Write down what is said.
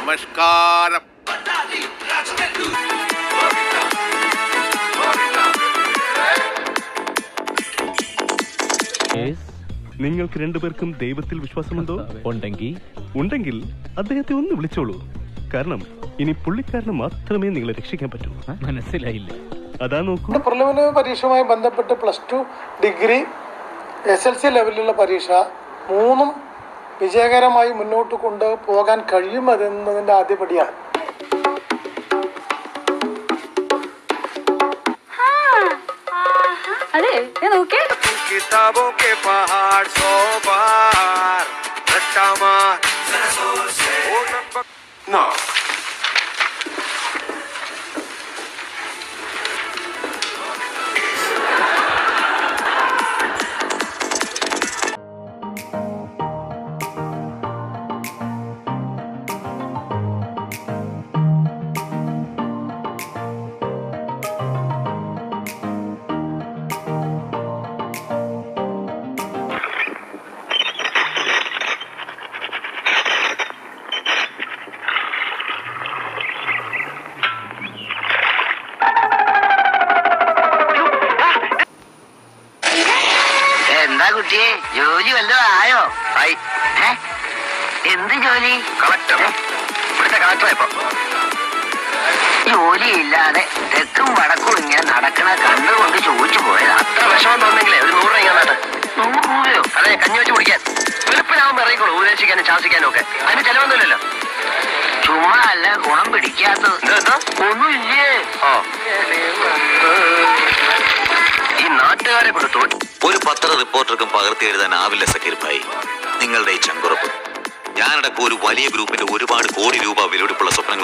നമസ്കാരം നിങ്ങൾക്ക് രണ്ടുപേർക്കും ദൈവത്തിൽ വിശ്വാസമുണ്ടോ ഉണ്ടെങ്കിൽ ഉണ്ടെങ്കിൽ അദ്ദേഹത്തെ ഒന്ന് വിളിച്ചോളൂ കാരണം ഇനി പുള്ളിക്കാരന് മാത്രമേ നിങ്ങളെ രക്ഷിക്കാൻ പറ്റൂ മനസ്സിലായില്ല അതാ നോക്കൂ പ്രിലിമിനറി പരീക്ഷയുമായി ബന്ധപ്പെട്ട് plus two degree S L C ലെവലിലുള്ള പരീക്ഷ മൂന്നും വിജയകരമായി മുന്നോട്ട് കൊണ്ട് പോകാൻ കഴിയുമെന്നതിൻ്റെ ആദ്യപടിയാണ് അതെ ഞാൻ നോക്കേ किताबों के पहाड़ सौ बार रट्टा मार ओ नंबर ना എന്താ കുട്ടിയെ ജോലി വല്ലതും ആയോ ആയി ഏ? എന്ത് ജോലി കളക്ടർ ഇവിടുത്തെ കളക്ടർ ഇപ്പൊ ജോലിയില്ലാതെ തെക്കും വടക്കും ഇങ്ങനെ നടക്കണ കണ്ടുകൊണ്ട് ചോദിച്ചു പോയതാ അത്ര വിഷമം തോന്നെങ്കിലേ ഒരു നൂറ് രൂപ ഇങ്ങോട്ട് നൂറ് രൂപയോ അതെ കഞ്ഞി വെച്ച് കുടിക്കാൻ വെളുപ്പിനാവുമ്പോ ഇറങ്ങിക്കോളൂ ഉപദേശിക്കാനും ശാസിക്കാനും ഒക്കെ അതിന് ചെലവൊന്നുമില്ലല്ലോ ചുമ്മാ അല്ല ഗുണം പിടിക്കാത്തത് എന്തോ എന്തോ ഒന്നുമില്ലേ ഓ ഈ നാട്ടുകാരെ കൊണ്ട് തോറ്റു ഒരു പത്ര റിപ്പോർട്ടർക്കും പകർത്തി എഴുതാനാവില്ല സക്കീർ ഭായി നിങ്ങളുടെ ഈ ചങ്കുറപ്പ് ഞാനടക്കം ഒരു വലിയ ഗ്രൂപ്പിന്റെ ഒരുപാട് കോടി രൂപ വിലപിടിപ്പുള്ള സ്വപ്നം